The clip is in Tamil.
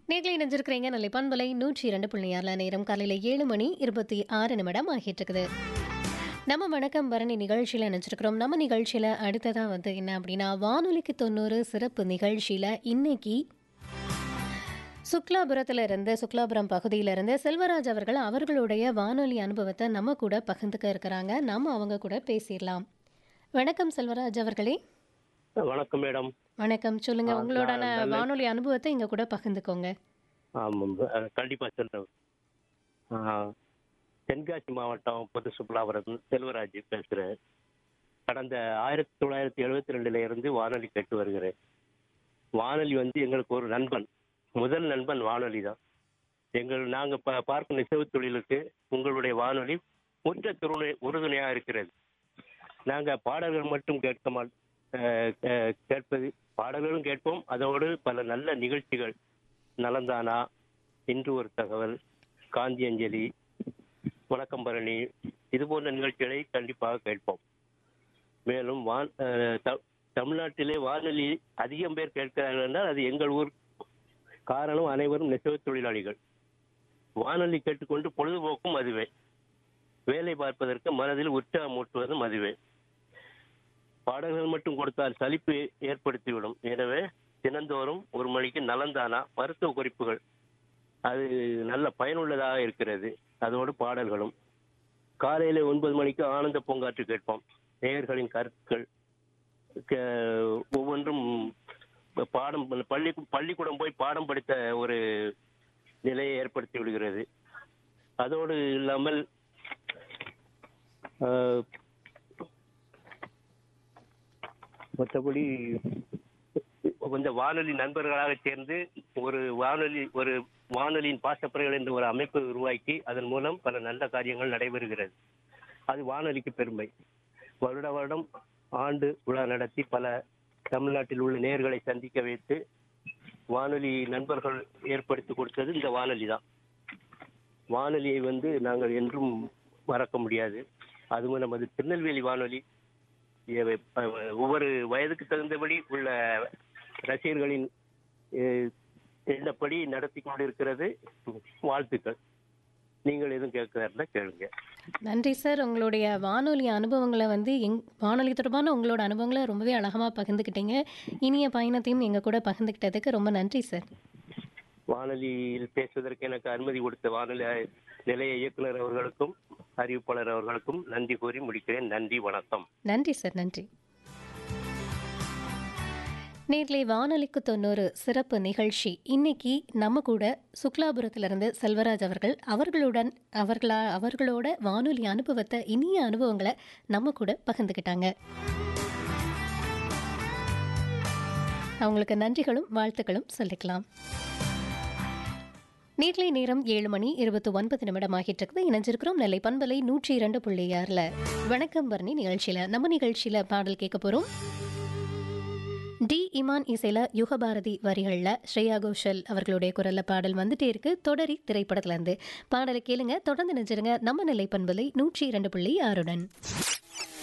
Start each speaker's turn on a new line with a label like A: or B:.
A: நேர்களை இணைஞ்சிருக்கிறீங்க நல்ல பண்பலை நூற்றி இரண்டு புள்ளி ஆறில் நேரம் காலையில் ஏழு மணி இருபத்தி ஆறு நிமிடம் ஆகிட்டு இருக்குது நம்ம வணக்கம் பரணி நிகழ்ச்சியில் நினச்சிருக்கிறோம் நம்ம நிகழ்ச்சியில் அடுத்ததாக வந்து என்ன அப்படின்னா வானொலிக்கு தொண்ணூறு சிறப்பு நிகழ்ச்சியில் இன்னைக்கு சுக்லாபுரத்தில் இருந்து சுக்லாபுரம் பகுதியில இருந்து செல்வராஜ் அவர்கள் அவர்களுடைய வானொலி அனுபவத்தை நம்ம கூட பகிர்ந்துக்க இருக்கிறாங்க நம்ம அவங்க கூட பேசிடலாம் வணக்கம் செல்வராஜ் அவர்களே
B: வணக்கம் மேடம்
A: வணக்கம் சொல்லுங்க
B: ஆ,
A: உங்களோட
B: நான் நல்ல-
A: வானொலி அனுபவத்தை இங்க கூட பகிர்ந்துக்கோங்க
B: ஆமாம் அஹ், கண்டிப்பா சொல்றேன் ஆஹ், தென்காசி மாவட்டம் பொது சுப்லாபுரம் செல்வராஜ் பேசுறேன் கடந்த ஆயிரத்தி தொள்ளாயிரத்தி எழுபத்தி ரெண்டுல இருந்து வானொலி கேட்டு வருகிறேன் வானொலி வந்து எங்களுக்கு ஒரு நண்பன் முதல் நண்பன் வானொலி தான் எங்கள் நாங்க ப- பார்க்கும் நெசவு தொழிலுக்கு உங்களுடைய வானொலி முற்ற துணை உறுதுணையா இருக்கிறது நாங்க பாடல்கள் மட்டும் கேட்க மாட் அஹ், அஹ், கேட்பது பாடல்களும் கேட்போம் அதோடு பல நல்ல நிகழ்ச்சிகள் நலந்தானா இன்று ஒரு தகவல் காந்தி அஞ்சலி வணக்கம் பரணி இது போன்ற நிகழ்ச்சிகளை கண்டிப்பாக கேட்போம் மேலும் வான் அஹ், த- தமிழ்நாட்டிலே வானொலி அதிகம் பேர் கேட்கிறார்கள் என்றால் அது எங்கள் ஊர் காரணம் அனைவரும் நெசவு தொழிலாளிகள் வானொலி கேட்டுக்கொண்டு பொழுதுபோக்கும் அதுவே வேலை பார்ப்பதற்கு மனதில் உற்சாகம் ஊட்டுவதும் அதுவே பாடல்கள் மட்டும் கொடுத்தால் சலிப்பு ஏற்படுத்திவிடும் எனவே தினந்தோறும் ஒரு மணிக்கு நலந்தானா மருத்துவ குறிப்புகள் அது நல்ல பயனுள்ளதாக இருக்கிறது அதோடு பாடல்களும் காலையில ஒன்பது மணிக்கு ஆனந்த பூங்காற்று கேட்போம் நேயர்களின் கருத்துக்கள் க- ஒவ்வொன்றும் பாடம் பள்ளி பள்ளிக்கூடம் போய் பாடம் படித்த ஒரு நிலையை ஏற்படுத்தி விடுகிறது அதோடு இல்லாமல் ஆஹ், மற்றபடி கொஞ்சம் வானொலி நண்பர்களாக சேர்ந்து ஒரு வானொலி ஒரு வானொலியின் பாசப்பறைகள் என்ற ஒரு அமைப்பை உருவாக்கி அதன் மூலம் பல நல்ல காரியங்கள் நடைபெறுகிறது அது வானொலிக்கு பெருமை வருட வருடம் ஆண்டு விழா நடத்தி பல தமிழ்நாட்டில் உள்ள நேர்களை சந்திக்க வைத்து வானொலி நண்பர்கள் ஏற்படுத்தி கொடுத்தது இந்த வானொலி தான் வானொலியை வந்து நாங்கள் என்றும் மறக்க முடியாது அதுவும் நமது திருநெல்வேலி வானொலி ஏ- ப- ஒவ்வொரு வயதுக்கு தகுந்தபடி உள்ள ரசிகர்களின் அஹ், எண்ணப்படி நடத்தி கொண்டிருக்கிறது வாழ்த்துக்கள் நீங்கள் எதுவும் கேட்கிறதா கேளுங்க
A: நன்றி சார் உங்களுடைய வானொலி அனுபவங்களை வந்து எங் வானொலி தொடர்பான உங்களோட அனுபவங்களை ரொம்பவே அழகமாக பகிர்ந்துக்கிட்டீங்க இனிய பயணத்தையும் எங்கள் கூட பகிர்ந்துக்கிட்டதுக்கு ரொம்ப நன்றி சார்
B: வானொலியில் பேசுவதற்கு எனக்கு அனுமதி கொடுத்த வானொலி நிலைய இயக்குனர் அவர்களுக்கும் அறிவிப்பாளர் அவர்களுக்கும் நன்றி கூறி முடிக்கிறேன் நன்றி வணக்கம்
A: நன்றி சார் நன்றி நேர்லை வானொலிக்கு தொண்ணூறு சிறப்பு நிகழ்ச்சி இன்னைக்கு நம்ம கூட சுக்லாபுரத்திலிருந்து செல்வராஜ் அவர்கள் அவர்களுடன் அவர்களா அவர்களோட வானொலி அனுபவத்தை இனிய அனுபவங்களை நம்ம கூட பகிர்ந்துக்கிட்டாங்க அவங்களுக்கு நன்றிகளும் வாழ்த்துக்களும் சொல்லிக்கலாம் நீர்லை நேரம் ஏழு மணி இருபத்தி ஒன்பது நிமிடம் ஆகிட்டு இருக்குது இணைஞ்சிருக்கிறோம் நெல்லை பண்பலை நூற்றி இரண்டு புள்ளி ஆறில் வணக்கம் பரணி நிகழ்ச்சியில் நம்ம நிகழ்ச்சியில் பாடல் கேட்க போகிறோம் டி இமான் இசையில் யுகபாரதி வரிகளில் ஸ்ரேயா கோஷல் அவர்களுடைய குரலில் பாடல் வந்துட்டே இருக்கு தொடரி திரைப்படத்துலேருந்து பாடலை கேளுங்க தொடர்ந்து நினைச்சிருங்க நம்ம நிலை பண்பலை நூற்றி இரண்டு புள்ளி ஆறுடன்